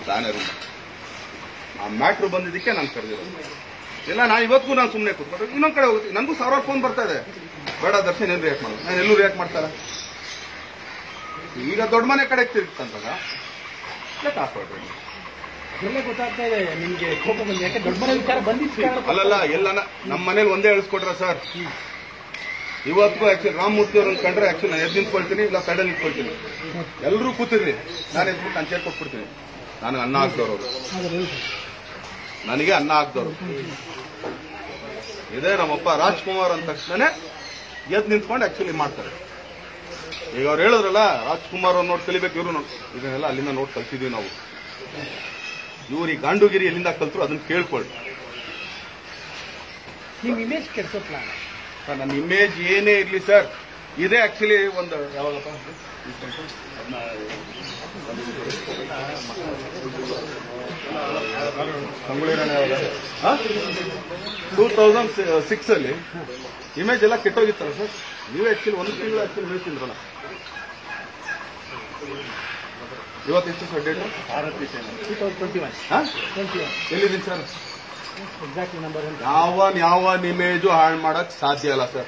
Banner ಆ matter ಬಂದಿದ್ದಕ್ಕೆ ನಾನು ಕರೆದಿರೋದು ಇಲ್ಲ ನಾ ಇವತ್ತಿಗೂ ನಾನು ಸುಮ್ಮನೆ ಕೂತ್ಕೊಂಡು ಇನ್ನೊಂದ್ ಕಡೆ ಹೋಗುತ್ತೆ ನನಗೂ ಸಾವಿರಾರು ಫೋನ್ ಬರ್ತಾ ಇದೆ ಬೇಡ ದರ್ಶನ್ ಏನು ರಿಯಾಕ್ಟ್ ಮಾಡೋದು ನಾನು ಎಲ್ಲೂ ರಿಯಾಕ್ಟ್ ಮಾಡ್ತಾರ ಈಗ ದೊಡ್ಡ ಮನೆ ಕಡೆ ತಿರುಗ್ತಂತಾಗ ಲೆಕ್ಕ ಹಾಕೊಳ್ರಿ ಎಲ್ಲ ಗೊತ್ತಾಗ್ತಾ ಇದೆ ನಿಮ್ಗೆ ಕೋಪ ಬಂದು ಯಾಕೆ ದೊಡ್ಡ ಮನೆ ವಿಚಾರ ಬಂದಿತ್ತು ಕಾರಣ ಅಲ್ಲಲ್ಲ ಎಲ್ಲ ನಮ್ಮ ಮನೇಲಿ ಒಂದೇ ಹೇಳಿಸ್ಕೊಟ್ರ ಸರ್ ಇವತ್ತಿಗೂ ಆಕ್ಚುಲಿ ರಾಮಮೂರ್ತಿ ಅವ್ರನ್ನ ಕಂಡ್ರೆ ಆಕ್ಚುಲಿ ನಾನು ಎದ್ದು ನಿಂತ್ಕೊಳ್ತೀನಿ ಇಲ್ಲ ಸೈಡಲ್ಲಿ ನಿಂತ್ಕೊಳ್ತೀನಿ ಎಲ್ಲರೂ ಕೂತಿರ್ರಿ ನಾನು ಎದ್ಬಿಟ್ಟು ನಾನು ಚೇರ್ ಕೊಟ್ಬಿಡ್ತೀನಿ ನಾನು ಅನ್ನ ಹಾಕ್ದವ್ರು ಅವರು ನನಗೆ ಅನ್ನ ಹಾಕ್ದವ್ರು ಇದೇ ನಮ್ಮಪ್ಪ ರಾಜ್ಕುಮಾರ್ ಅಂದ ತಕ್ಷಣ ಎದ್ದು ನಿಂತ್ಕೊಂಡು ಆಕ್ಚುಲಿ ಮಾಡ್ತಾರೆ ಈಗ ಅವ್ರು ಹೇಳಿದ್ರಲ್ಲ ರಾಜ್ಕುಮಾರ್ ಅವ್ರು ನೋಡಿ ಕಲಿಬೇಕು ಇವರು ನೋಡಿ ಇದನ್ನೆಲ್ಲ ಅಲ್ಲಿಂದ ನೋಡಿ ಕಲ್ತಿದೀವಿ ನಾವು ಇವ್ರು ಈ ಗಾಂಡುಗಿರಿ ಎಲ್ಲಿಂದ ಕಲ್ತರು ಅದನ್ನ ಕೇಳ್ಕೊಳ್ಳಿ ನಿಮ್ ಇಮೇಜ್ ಕೆಡ್ಸೋ ಪ್ಲಾನ್ ಸರ್, ನನ್ನ ಇಮೇಜ್ ಏನೇ ಇರ್ಲಿ ಸರ್ ಇದೇ ಆಕ್ಚುಲಿ ಒಂದು ಯಾವಾಗಪ್ಪ ಟೂ ತೌಸಂಡ್ ಸಿಕ್ಸ್ ಅಲ್ಲಿ ಇಮೇಜ್ ಎಲ್ಲ ಕೆಟ್ಟೋಗಿತ್ತಲ್ಲ ಸರ್ ನೀವೇ ಆಕ್ಚುಲಿ ಒಂದು ತಿಂಗಳು ಆಕ್ಚುಲಿ ನೀವು ತಿಂದ್ರಲ್ಲ ಇವತ್ತೆಷ್ಟು sir date two thousand twenty one twenty one ಎಲ್ಲಿದ್ದೀನಿ ಸರ್ ಎಕ್ಸಾಕ್ಟ್ಲಿ ನಂಬರ್ ಒನ್ ಯಾವನ್ ಯಾವನ್ ಇಮೇಜು ಹಾಳು ಮಾಡಕ್ ಸಾಧ್ಯ ಇಲ್ಲ ಸರ್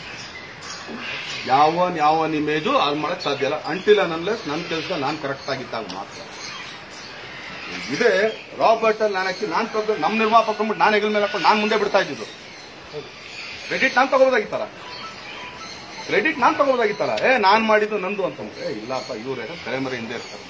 ಯಾವನ್ ಯಾವನ್ ಇಮೇಜು ಹಾಳು ಮಾಡಕ್ ಸಾಧ್ಯ ಇಲ್ಲ ಅಂಟಿಲ್ಲ ಅನ್ಲೆಸ್ ನನ್ನ ಕೆಲಸ ನಾನು ಕರೆಕ್ಟ್ ಆಗಿದ್ದಾಗ ಮಾತ್ರ ಇದೆ ರಾಬರ್ಟ್ ಅಲ್ಲಿ ನಾನು ಆಕ್ಚುಲಿ ನಾನು ತಗೊಂಡು ನಮ್ಮ ನಿರ್ಮಾಪಕ ಬಂದ್ಬಿಟ್ಟು ನಾನು ಹೆಗಲ ಮೇಲೆ ಹಾಕೊಂಡು ನಾನು ಮುಂದೆ ಬಿಡ್ತಾ ಇದ್ದಿದ್ದು ಕ್ರೆಡಿಟ್ ನಾನು ತಗೋಬೋದಾಗಿತ್ತಲ್ಲ ಕ್ರೆಡಿಟ್ ನಾನು ತಗೋಬೋದಾಗಿತ್ತಲ್ಲ ಏ ನಾನ್ ಮಾಡಿದ್ದು ನಂದು ಅಂತ ಏ ಇಲ್ಲಪ್ಪ ಇವ್ರೆ ತಲೆಮರೆ ಹಿಂದೆ ಇರ್ತಾರೆ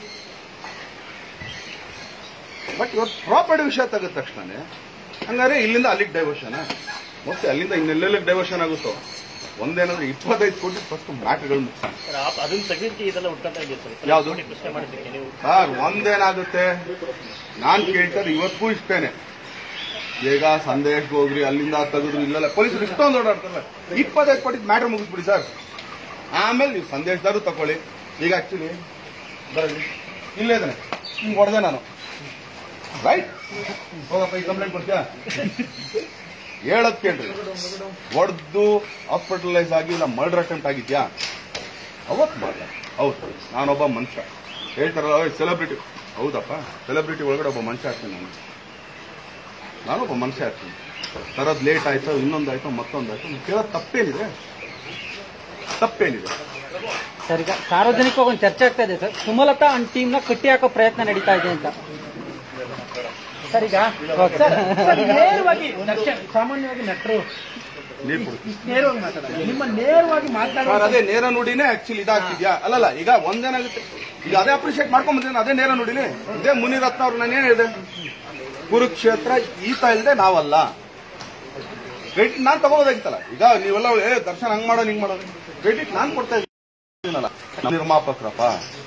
ಬಟ್ ಇವತ್ತು ಪ್ರಾಪರ್ಟಿ ವಿಷಯ ತೆಗೆದ ತಕ್ಷಣ ಹಂಗಾರೆ ಇಲ್ಲಿಂದ ಅಲ್ಲಿಗೆ ಡೈವರ್ಷನ್ ಮತ್ತೆ ಅಲ್ಲಿಂದ ಇನ್ನೆಲ್ಲೆಲ್ಲಿಗೆ ಡೈವರ್ಷನ್ ಆಗುತ್ತೋ ಒಂದೇನಂದ್ರೆ ಇಪ್ಪತ್ತೈದು ಕೋಟಿ ಫಸ್ಟ್ ಮ್ಯಾಟ್ಗಳು ಮುಗಿಸ ಅದನ್ನ ತೆಗೆದಕ್ಕೆ ಇದೆಲ್ಲ ಹುಡ್ಕೊಂತ ಇದೆ ಸರ್ ಯಾವ್ದು? ಪ್ರಶ್ನೆ ಮಾಡಿದ್ದಕ್ಕೆ ನೀವು ಸರ್ ಒಂದೇನಾಗುತ್ತೆ ನಾನ್ ಕೇಳ್ತಾರೆ ಇವತ್ತಿಗೂ ಇಷ್ಟೇನೆ ಈಗ ಸಂದೇಶ್ಗೆ ಹೋಗ್ರಿ ಅಲ್ಲಿಂದ ತೆಗೆದ್ರು ಇಲ್ಲೆಲ್ಲ ಪೊಲೀಸರು ಇಷ್ಟೊಂದು ಓಡಾಡ್ತಾರಲ್ಲ ಇಪ್ಪತ್ತೈದು ಕೋಟಿ ಮ್ಯಾಟ್ರ್ ಮುಗಿಸ್ಬಿಡಿ ಸರ್ ಆಮೇಲೆ ನೀವು ಸಂದೇಶದಾರು ತಗೊಳ್ಳಿ ಈಗ ಆಕ್ಚುಲಿ ಬರಲಿ ಇಲ್ಲೇ ಇದ್ದಾನೆ ಹಿಂಗ್ ಹೊಡೆದೆ ನಾನು ರೈಟ್ ಹೋಗಪ್ಪ ಈ ಕಂಪ್ಲೇಂಟ್ ಕೊಡ್ತೀಯಾ ಹೇಳದ್ ಕೇಳ್ರಿ ಹೊಡೆದು ಹಾಸ್ಪಿಟಲೈಸ್ ಆಗಿ ಇಲ್ಲ ಮರ್ಡರ್ ಅಟೆಂಪ್ಟ್ ಆಗಿದ್ಯಾ ಅವತ್ತು ಮಾಡ ಹೌದು ನಾನೊಬ್ಬ ಮನುಷ್ಯ ಹೇಳ್ತಾರಲ್ಲ ಸೆಲೆಬ್ರಿಟಿ ಹೌದಪ್ಪ ಸೆಲೆಬ್ರಿಟಿ ಒಳಗಡೆ ಒಬ್ಬ ಮನುಷ್ಯ ಆಗ್ತೀನಿ ನಾನು ನಾನೊಬ್ಬ ಮನುಷ್ಯ ಆಗ್ತೀನಿ ತರದ್ ಲೇಟ್ ಆಯ್ತು ಇನ್ನೊಂದಾಯ್ತು ಮತ್ತೊಂದಾಯ್ತು ನೀವು ಕೇಳೋದು ತಪ್ಪೇನಿದೆ ತಪ್ಪೇನಿದೆ ಸರ್ ಈಗ ಸಾರ್ವಜನಿಕವಾಗಿ ಒಂದು ಚರ್ಚೆ ಆಗ್ತಾ ಇದೆ ಸರ್ ಸುಮಲತಾ ಅಂಡ್ ಟೀಮ್ ನ ಕಟ್ಟಿ ಹಾಕೋ ಪ್ರಯತ್ನ ನಡೀತಾ ಇದೆ ಅಂತ ಸರ್ ಈಗ ಸರ್ ಸರ್, ನೇರವಾಗಿ ದರ್ಶನ್ ಸಾಮಾನ್ಯವಾಗಿ ನಟರು ನೀರು ಕೊಡು ಇಷ್ಟ್ ನೇರವಾಗಿ ಮಾತಾಡೋದು ನಿಮ್ಮ ನೇರವಾಗಿ ಸರ್ ಮಾತಾಡೋ ಅದೇ ನೇರ ನುಡಿನೇ ಆಕ್ಚುಲಿ ಇದಾಗ್ತಿದ್ಯಾ ಅಲ್ಲಲ್ಲ ಈಗ ಒಂದೇನಾಗುತ್ತೆ ಈಗ ಅದೇ ಅಪ್ರಿಷಿಯೇಟ್ ಮಾಡ್ಕೊಂಡ್ ಬಂದಿದ್ದೀನಿ ಅದೇ ನೇರ ನುಡಿನೇ ಇದೇ ಮುನಿರತ್ನ ಅವ್ರು ನಾನು ಏನ್ ಹೇಳಿದೆ ಕುರುಕ್ಷೇತ್ರ ಈತ ಇಲ್ಲದೆ ನಾವಲ್ಲ ಕ್ರೆಡಿಟ್ ನಾನ್ ತಗೋಬೋದಾಗಿತ್ತಲ್ಲ ಈಗ ನೀವೆಲ್ಲ ಏ ದರ್ಶನ್ ಹಂಗ್ ಮಾಡೋದು ಹಿಂಗ್ ಮಾಡೋದು ಕ್ರೆಡಿಟ್ ನಾನ್ ಕೊಡ್ತಾ ಇದ್ದೀನಲ್ಲ ನಾನ್ ನಿರ್ಮಾಪಕರಪ್ಪ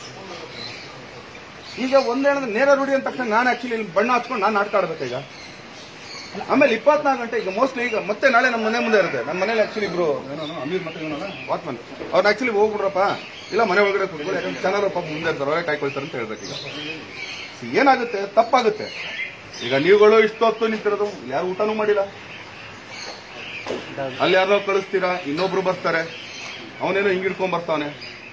ಈಗ ಒಂದೇನಂದ್ರೆ ನೇರ ನುಡಿ ಅಂದ ತಕ್ಷಣ ನಾನು ಆಕ್ಚುಲಿ ಬಣ್ಣ ಹಚ್ಕೊಂಡು ನಾನು ನಾಟಕ ಆಡ್ಬೇಕು ಈಗ ಆಮೇಲೆ ಇಪ್ಪತ್ನಾಲ್ಕು ಗಂಟೆ ಈಗ ಮೋಸ್ಟ್ಲಿ ಈಗ ಮತ್ತೆ ನಾಳೆ ನಮ್ಮ ಮನೆ ಮುಂದೆ ಇರುತ್ತೆ ನಮ್ಮ ಮನೇಲಿ ಆಕ್ಚುಲಿ ಇಬ್ರು ಏನೋ ಅಮೀರ್ ಮತ್ತೆ ಇವನಲ್ಲ ವಾಚ್ಮನ್ ಅವ್ರನ್ನ ಆಕ್ಚುಲಿ ಹೋಗ್ಬಿಡ್ರಪ್ಪ ಇಲ್ಲ ಮನೆ ಒಳಗಡೆ ಕೂತ್ಕೊಳ್ಳಿ ಯಾಕಂದ್ರೆ ಚೆನ್ನಾಗಿ ಪಾಪ ಮುಂದೆ ಇರ್ತಾರೆ ಅವರೇ ಕಾಯ್ಕೊಳ್ತಾರೆ ಅಂತ ಹೇಳ್ಬೇಕು ಈಗ See, ಏನಾಗುತ್ತೆ ತಪ್ಪಾಗುತ್ತೆ ಈಗ ನೀವುಗಳು ಇಷ್ಟೊತ್ತು ನಿಂತಿರೋದು ಯಾರು ಊಟನೂ ಮಾಡಿಲ್ಲ ಅಲ್ಲಿ ಯಾರನ್ನೋ ಕಳಿಸ್ತೀರಾ ಇನ್ನೊಬ್ರು ಬರ್ತಾರೆ ಅವನೇನೋ ಹಿಂಗ್ ಹಿಡ್ಕೊಂಡ್ ಬರ್ತಾವನೆ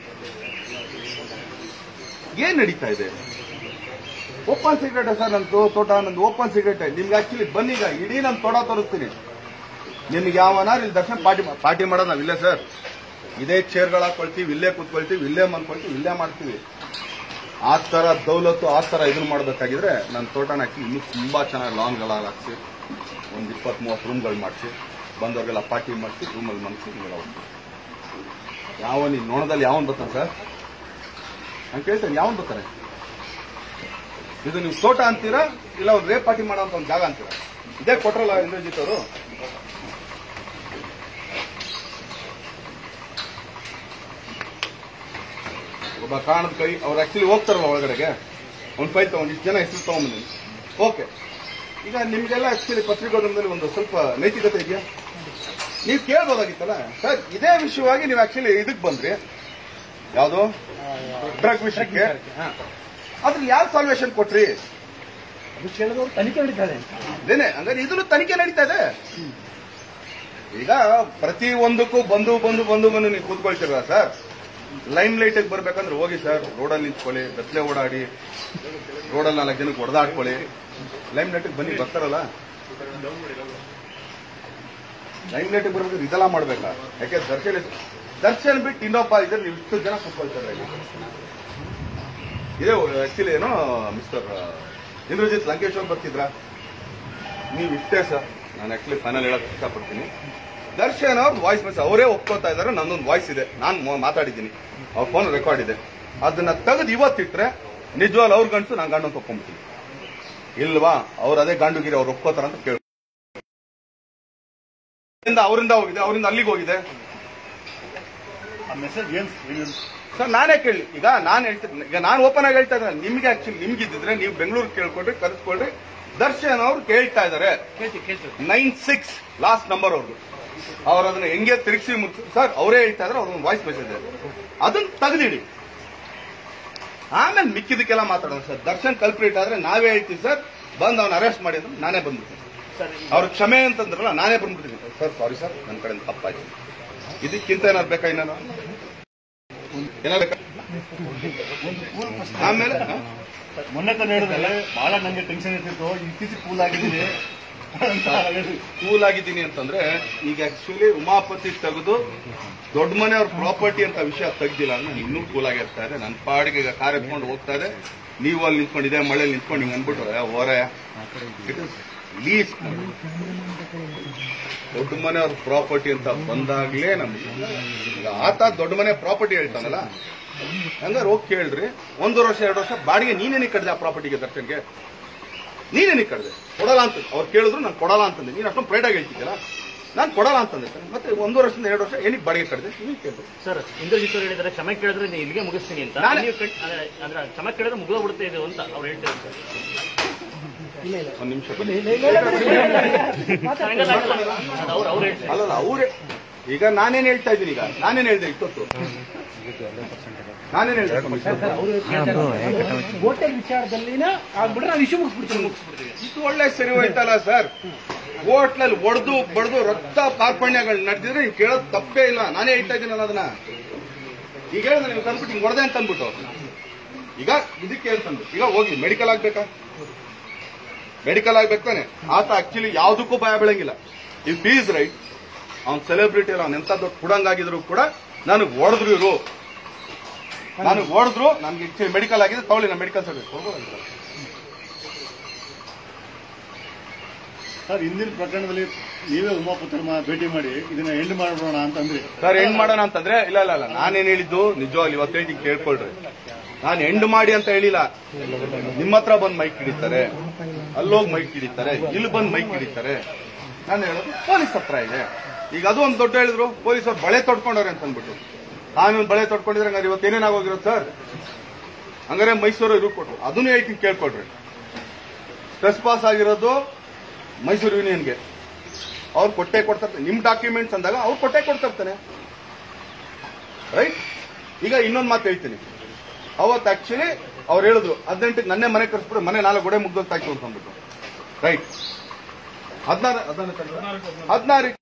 ಏನ್ ನಡೀತಾ ಇದೆ ಓಪನ್ ಸೀಕ್ರೆಟ್ ಸರ್ ನನ್ನ ತೋಟ ನಂದು ಓಪನ್ ಸೀಕ್ರೆಟ್ ನಿಮ್ಗೆ ಆಕ್ಚುಲಿ ಬನ್ನೀಗ ಇಡೀ ನನ್ನ ತೋಟ ತೋರಿಸ್ತೀನಿ ನಿಮ್ಗೆ ಯಾವನಾರು ಇಲ್ಲಿ ದರ್ಶನ ಪಾರ್ಟಿ ಪಾರ್ಟಿ ಮಾಡೋದು ನಾವು ಇಲ್ಲೇ ಸರ್ ಇದೇ ಚೇರ್ಗಳು ಹಾಕೊಳ್ತೀವಿ ಇಲ್ಲೇ ಕೂತ್ಕೊಳ್ತೀವಿ ಇಲ್ಲೇ ಮನ್ಕೊಳ್ತೀವಿ ಇಲ್ಲೇ ಮಾಡ್ತೀವಿ ಆ ತರ ದೌಲತ್ತು ಆ ತರ ಇದನ್ನ ಮಾಡಬೇಕಾಗಿದ್ರೆ ನನ್ನ ತೋಟನ ಆಕ್ಚುಲಿ ಇನ್ನೂ ತುಂಬಾ ಚೆನ್ನಾಗಿ ಲಾನ್ಗಳ ಹಾಕ್ಸಿ ಒಂದು ಇಪ್ಪತ್ತ್ ಮೂವತ್ತು ರೂಮ್ಗಳು ಮಾಡಿಸಿ ಬಂದವ್ರಿಗೆಲ್ಲ ಪಾರ್ಟಿ ಮಾಡಿಸಿ ರೂಮಲ್ಲಿ ಮನಸ್ಸಿ ನೀವೆಲ್ಲ ಹೋಗ್ತೀವಿ ಯಾವನ್ ಈ ನೋಣದಲ್ಲಿ ಯಾವನ್ ಬರ್ತಾನೆ ಸರ್ ನಾನು ಕೇಳ್ತೇನೆ ಯಾವನ್ ಬರ್ತಾರೆ ಇದು ನೀವು ತೋಟ ಅಂತೀರಾ ಇಲ್ಲ ಅವ್ರು ರೇಪ್ ಪಾರ್ಟಿ ಮಾಡೋ ಅಂತ ಒಂದು ಜಾಗ ಅಂತೀರಾ ಇದೇ ಕೊಟ್ರಲ್ಲ ಇಂದ್ರಜಿತ್ ಅವರು ಒಬ್ಬ ಕಾರಣದ ಕೈ ಅವ್ರು ಆಕ್ಚುಲಿ ಹೋಗ್ತಾರಲ್ಲ ಒಳಗಡೆಗೆ ಒಂದು ಫೈಲ್ ತಗೊಂಡು ಇಷ್ಟು ಜನ ಹೆಸರು ತಗೊಂಡ್ಬಂದಿನಿ ಓಕೆ ಈಗ ನಿಮ್ಗೆಲ್ಲ ಆಕ್ಚುಲಿ ಪತ್ರಿಕೋದ್ಯಮದಲ್ಲಿ ಒಂದು ಸ್ವಲ್ಪ ನೈತಿಕತೆ ಇದೆಯಾ ನೀವು ಕೇಳ್ಬೋದಾಗಿತ್ತಲ್ಲ ಸರ್ ಇದೇ ವಿಷಯವಾಗಿ ನೀವು ಆಕ್ಚುಲಿ ಇದಕ್ ಬಂದ್ರಿ ಯಾವುದು ಡ್ರಗ್ ವಿಷಯಕ್ಕೆ ಅದ್ರಲ್ಲಿ ಯಾರು ಸಾಲ್ವೇಷನ್ ಕೊಟ್ರಿ ಅದು ಕೇಳಿದವರು ತನಿಖೆ ನಡೀತಾರೆ ಇದೇನೆ ಹಂಗಾರೆ ಇದನ್ನು ತನಿಖೆ ನಡೀತಾ ಇದೆ ಈಗ ಪ್ರತಿ ಒಂದಕ್ಕೂ ಬಂದು ಬಂದು ಬಂದು ಬಂದು ನೀವು ಕೂತ್ಕೊಳ್ತೀರ ಸರ್ ಲೈಮ್ ಲೈಟಿಗೆ ಬರ್ಬೇಕಂದ್ರೆ ಹೋಗಿ ಸರ್ ರೋಡಲ್ಲಿ ನಿಂತ್ಕೊಳ್ಳಿ ಗತ್ಲೆ ಓಡಾಡಿ ರೋಡಲ್ಲಿ ನಾಲ್ಕು ಜನಕ್ಕೆ ಹೊಡೆದಾಡ್ಕೊಳ್ಳಿ ಲೈಮ್ ಲೈಟಿಗೆ ಬನ್ನಿ ಬರ್ತಾರಲ್ಲ ಲೈಮ್ ಲೈಟಿಗೆ ಬರ್ಬೇಕಾದ್ರೆ ಇದೆಲ್ಲ ಮಾಡ್ಬೇಕಾ ಯಾಕೆ ದರ್ಶನ್ ದರ್ಶನ್ ಬಿಟ್ಟು ಇನ್ನೊಬ್ಬ ಇದ್ರೆ ನೀವು ಇಷ್ಟು ಜನ ಕೂತ್ಕೊಳ್ತಾರೆ ಇಲ್ಲಿ ಇದೇ ಆಕ್ಚುಲಿ ಏನೋ ಮಿಸ್ಟರ್ ಇಂದ್ರಜಿತ್ ಲಂಕೇಶ್ ಅವ್ರು ಬರ್ತಿದ್ರ ನೀವು ಇಷ್ಟೇ ಸರ್ ನಾನು ಆಕ್ಚುಲಿ ಫೈನಲ್ ಹೇಳಕ್ ಇಷ್ಟಪಡ್ತೀನಿ ದರ್ಶನ್ ಅವ್ರ ವಾಯ್ಸ್ ಮೆಸೇಜ್ ಅವರೇ ಒಪ್ಕೋತಾ ಇದ್ದಾರೆ ನನ್ನೊಂದು ವಾಯ್ಸ್ ಇದೆ ನಾನು ಮಾತಾಡಿದ್ದೀನಿ ಅವ್ರ ಫೋನ್ ರೆಕಾರ್ಡ್ ಇದೆ ಅದನ್ನ ತೆಗೆದು ಇವತ್ತಿಟ್ರೆ ನಿಜವಾಗ್ಲೂ ಅವ್ರ ಗಂಟು ನಾನು ಗಂಡು ಅಂತ ಒಪ್ಕೊಂಡ್ಬಿಡ್ತೀನಿ ಇಲ್ವಾ ಅವ್ರು ಅದೇ ಗಂಡುಗಿರಿ ಅವ್ರು ಒಪ್ಕೋತಾರ ಅಂತ ಕೇಳಿ ಅವರಿಂದ ಹೋಗಿದೆ ಅವರಿಂದ ಅಲ್ಲಿಗೆ ಹೋಗಿದೆ ಆ ಮೆಸೇಜ್ ಏನ್ ಏನು? ಸರ್ ನಾನೇ ಕೇಳಿ ಈಗ ನಾನು ಹೇಳ್ತೀನಿ ಈಗ ನಾನು ಓಪನ್ ಆಗಿ ಹೇಳ್ತಾ ಇದ್ದೇನೆ ನಿಮ್ಗೆ ಆಕ್ಚುಲಿ ನಿಮ್ಗಿದ್ದಿದ್ರೆ ನೀವು ಬೆಂಗಳೂರು ಕೇಳ್ಕೊಡ್ರಿ ಕರೆಸ್ಕೊಳ್ರಿ ದರ್ಶನ್ ಅವ್ರು ಕೇಳ್ತಾ ಇದ್ದಾರೆ ಕೇಳ್ತೀವಿ ಕೇಳ್ತೀವಿ ನೈನ್ ಸಿಕ್ಸ್ ಲಾಸ್ಟ್ ನಂಬರ್ ಅವ್ರದ್ದು ಅವ್ರು ಅದನ್ನ ಹೆಂಗೆ ತಿರುಗಿಸಿ ಮುಗಿಸಿ ಸರ್ ಅವರೇ ಹೇಳ್ತಾ ಇದ್ರೆ ಅವ್ರೊಂದು ವಾಯ್ಸ್ ಮೆಸೇಜ್ ಇದೆ ಅದನ್ನ ತೆಗೆದಿಡಿ ಆಮೇಲೆ ಮಿಕ್ಕಿದಕ್ಕೆಲ್ಲ ಮಾತಾಡೋಣ ಸರ್ ದರ್ಶನ್ ಕಲ್ಪ್ರೇಟ್ ಆದ್ರೆ ನಾವೇ ಹೇಳ್ತೀವಿ ಸರ್ ಬಂದು ಅವ್ನ ಅರೆಸ್ಟ್ ಮಾಡಿ ಅಂದ್ರೆ ನಾನೇ ಬಂದ್ಬಿಡ್ತೀನಿ ಸರ್ ಅವ್ರ ಕ್ಷಮೆ ಅಂತಂದ್ರಲ್ಲ ನಾನೇ ಬಂದ್ಬಿಡ್ತೀನಿ ಸರ್ ಸಾರಿ ಸರ್ ನನ್ನ ಕಡೆಯಿಂದ ತಪ್ಪಾಯ್ತು ಇದಕ್ಕಿಂತ ಏನಾದ್ರು ಬೇಕಾ ಇನ್ನೇನು ಏನಾದ್ರು ಬೇಕಾ? ಆಮೇಲೆ ಹ? ಮೊನ್ನೆ ತಾನು ಹೇಳಿದ್ರೆ ಬಹಳ ನಂಗೆ ಟೆನ್ಷನ್ ಇರ್ತಿತ್ತು ಇತ್ತೀಚೆಗೆ ಕೂಲ್ ಆಗಿದ್ದೀನಿ ಅಂತ ಹೇಳಿ. ಕೂಲ್ ಆಗಿದ್ದೀನಿ ಅಂತಂದ್ರೆ ಈಗ ಆಕ್ಚುಲಿ ಉಮಾಪತಿ ತೆಗೆದು ದೊಡ್ಡ ಮನೆಯವ್ರ ಪ್ರಾಪರ್ಟಿ ಅಂತ ವಿಷಯ ತೆಗ್ದಿಲ್ಲ ಅಂದ್ರೆ ಇನ್ನೂ ಕೂಲ್ ಆಗಿರ್ತಾ ಇದೆ ನನ್ನ ಪಾಡಿಗೆ ಈಗ ಕಾರ್ ಎತ್ಕೊಂಡು ಹೋಗ್ತಾ ಇದೆ ನೀವು ಅಲ್ಲಿ ನಿಂತ್ಕೊಂಡು ಇದೇ ಮಳೆ ನಿಂತ್ಕೊಂಡು ಹಿಂಗೆ ಅಂದ್ಬಿಟ್ರೆ ಓರೆ ಇಟ್ ಇಸ್ ಲೀಸ್ ದೊಡ್ಡ ಮನೆಯವ್ರ ಪ್ರಾಪರ್ಟಿ ಅಂತ ಬಂದಾಗ್ಲೇ ನಮ್ಗೆ ಈಗ ಆತ ದೊಡ್ಡ ಮನೆ ಪ್ರಾಪರ್ಟಿ ಹೇಳ್ತಾನಲ್ಲ ಹಂಗಾರೆ ಹೋಗಿ ಕೇಳ್ರಿ ಒಂದೂವರೆ ವರ್ಷ ಎರಡು ವರ್ಷ ಬಾಡಿಗೆ ನೀನೇನೆ ಕಡ್ದೆ ಆ ಪ್ರಾಪರ್ಟಿಗೆ ದರ್ಶನ್ಗೆ ನೀನೇನೆ ಕಡ್ದೆ ಕೊಡಲ್ಲ ಅಂತ ಅವ್ರು ಕೇಳಿದ್ರು ನಾನು ಕೊಡಲ್ಲ ಅಂತಂದೆ ನೀನು ಅಷ್ಟೊಂದು ಪ್ರೈಡ್ ಆಗಿ ಹೇಳ್ತಿದ್ದಲ್ಲ ನಾನು ಕೊಡಲ್ಲ ಅಂತಂದೆ ಸರ್ ಮತ್ತೆ ಒಂದೂವರೆ ವರ್ಷದಿಂದ ಎರಡು ವರ್ಷ ಏನಕ್ಕೆ ಬಾಡಿಗೆ ಕಡ್ದೆ ನೀವು ಕೇಳಿದ್ರು ಸರ್ ಇಂದ್ರಜಿತ್ ಅವರು ಹೇಳಿದ್ದಾರೆ ಕ್ಷಮೆ ಕೇಳಿದ್ರೆ ನೀವು ಇಲ್ಲಿಗೆ ಮುಗಿಸ್ತೀನಿ ಅಂತ ನಾನೇ- ನೀವು ಕಟ್- ಅಂದ್ರೆ ಅಂದ್ರೆ ಕ್ಷಮೆ ಕೇಳಿದ್ರೆ ಮುಗಿದೋಗ್ಬಿಡುತ್ತೆ ಇದು ಅಂತ ಅವ್ರು ಹೇಳ್ತಾರೆ ಸರ್ ಒಂದು ನಿಮಿಷ ಹಂಗಲ್ಲ, ಹಂಗಲ್ಲ. ಅದು ಅವ್ರು ಅವ್ರು ಹೇಳ್ತಾರೆ ಅಲ್ಲಲ್ಲ ಅವರೇ ಈಗ ನಾನೇನ್ ಹೇಳ್ತಾ ಇದ್ದೀನಿ ಈಗ ನಾನೇನ್ ಹೇಳ್ದೆ ಇಷ್ಟೊತ್ತು ನಾನೇನ್ ಹೇಳ್ದೆ ಹೋಟೆಲ್ ವಿಚಾರದಲ್ಲಿನ ಆಗ್ಬಿಟ್ರೆ ನಾವು ಇಶ್ಯೂ ಮುಗಿಸ್ಬಿಡ್ತೀವಿ ಇದು ಒಳ್ಳೆ ಸರಿ ಹೋಯ್ತಲ್ಲ ಸರ್ ಹೋಟ್ಲಲ್ಲಿ ಒಡೆದು ಬಡ್ದು ರಕ್ತ ಕಾರ್ಪಣ್ಯಗಳು ನಡೆದಿದ್ರೆ ನೀವು ಕೇಳೋದು ತಪ್ಪೇ ಇಲ್ಲ ನಾನೇ ಹೇಳ್ತಾ ಇದ್ದೀನಲ್ಲ ಅದನ್ನ ಈಗ ಹೇಳಿದ್ರೆ ನೀವು ತಂದ್ಬಿಟ್ಟು ಹಿಂಗ್ ಹೊಡೆದೆ ಅಂತ ಅಂದ್ಬಿಟ್ಟು ಈಗ ಇದಕ್ಕೆ ಅಂತಂದು ಈಗ ಹೋಗಿ ಮೆಡಿಕಲ್ ಆಗ್ಬೇಕಾ ಮೆಡಿಕಲ್ ಆಗ್ಬೇಕು ತಾನೆ ಆತ ಆಕ್ಚುಲಿ ಯಾವ್ದಕ್ಕೂ ಭಯ ಬೀಳಂಗಿಲ್ಲ ಈ ಫೀಸ್ ರೈಟ್ ಅವ್ನ್ ಸೆಲೆಬ್ರಿಟಿ ಅಲ್ಲ ಅವ್ನ ಎಂತ ದೊಡ್ಡ ಕುಡಂಗಾಗಿದ್ರು ಕೂಡ ನನಗೆ ಹೊಡೆದ್ರು ಇವರು ನನಗೆ ಹೊಡೆದ್ರು ನನ್ಗೆ ಮೆಡಿಕಲ್ ಆಗಿದೆ ತಗೊಳ್ಳಿ ನಾನು ಮೆಡಿಕಲ್ ಸರ್ಟಿಫಿಕೇಟ್ ಸರ್ ಹಿಂದಿನ ಪ್ರಕರಣದಲ್ಲಿ ನೀವೇ ಉಮಾಪುತ್ರಮ್ಮ ಭೇಟಿ ಮಾಡಿ ಇದನ್ನ ಎಂಡ್ ಮಾಡೋಣ ಅಂತಂದ್ರಿ ಸರ್ ಎಂಡ್ ಮಾಡೋಣ ಅಂತಂದ್ರೆ ಇಲ್ಲ ಇಲ್ಲ ಇಲ್ಲ ನಾನೇನ್ ಹೇಳಿದ್ದು ನಿಜವಾಗ್ಲಿ ಇವತ್ತು ಹೇಳ್ತೀನಿ ಕೇಳ್ಕೊಳ್ರಿ ನಾನು ಎಂಡ್ ಮಾಡಿ ಅಂತ ಹೇಳಿಲ್ಲ ನಿಮ್ಮ ಹತ್ರ ಬಂದು ಮೈಕ್ ಹಿಡಿತಾರೆ ಅಲ್ಲೋಗಿ ಮೈಕ್ ಹಿಡಿತಾರೆ ಇಲ್ಲಿ ಬಂದು ಮೈಕ್ ಹಿಡಿತಾರೆ ನಾನು ಹೇಳೋದು ಪೊಲೀಸ್ ಹತ್ರ ಇದೆ ಈಗ ಅದು ಒಂದು ದೊಡ್ಡ ಹೇಳಿದ್ರು ಪೊಲೀಸ್ ಅವ್ರು ಬಳೆ ತೊಡ್ಕೊಂಡವ್ರೆ ಅಂತ ಅಂದ್ಬಿಟ್ಟು ಕಾನೂನು ಬಳೆ ತೊಡ್ಕೊಂಡಿದ್ರೆ ಹಂಗಾರೆ ಇವತ್ತು ಏನೇನಾಗೋಗಿರೋದು ಸರ್ ಹಂಗಾರೆ ಮೈಸೂರು ಇರು ಕೊಟ್ರು ಅದನ್ನು ಹೇಳ್ತೀನಿ ಕೇಳ್ಕೊಳ್ರಿ ಸ್ಟ್ರೆಸ್ ಪಾಸ್ ಆಗಿರೋದು ಮೈಸೂರು ಯೂನಿಯನ್ಗೆ ಅವ್ರು ಕೊಟ್ಟೆ ಕೊಡ್ತಾರೆ ನಿಮ್ ಡಾಕ್ಯುಮೆಂಟ್ಸ್ ಅಂದಾಗ ಅವ್ರು ಕೊಟ್ಟೆ ಕೊಡ್ತಿರ್ತಾನೆ ರೈಟ್ ಈಗ ಇನ್ನೊಂದು ಮಾತು ಹೇಳ್ತೀನಿ ಅವತ್ತು ಆಕ್ಚುಲಿ ಅವ್ರು ಹೇಳಿದ್ರು ಹದಿನೆಂಟಕ್ಕೆ ನನ್ನೇ ಮನೆ ಕರ್ಸ್ಬಿಟ್ಟು ಮನೆ ನಾಲ್ಕು ಗೋಡೆ ಮುಗ್ದೋಗ್ತಾಯ್ತು ಅಂತ ಅಂದ್ಬಿಟ್ಟು ರೈಟ್ ಹದಿನಾರು ಹದಿನಾರು ಹದಿನಾರು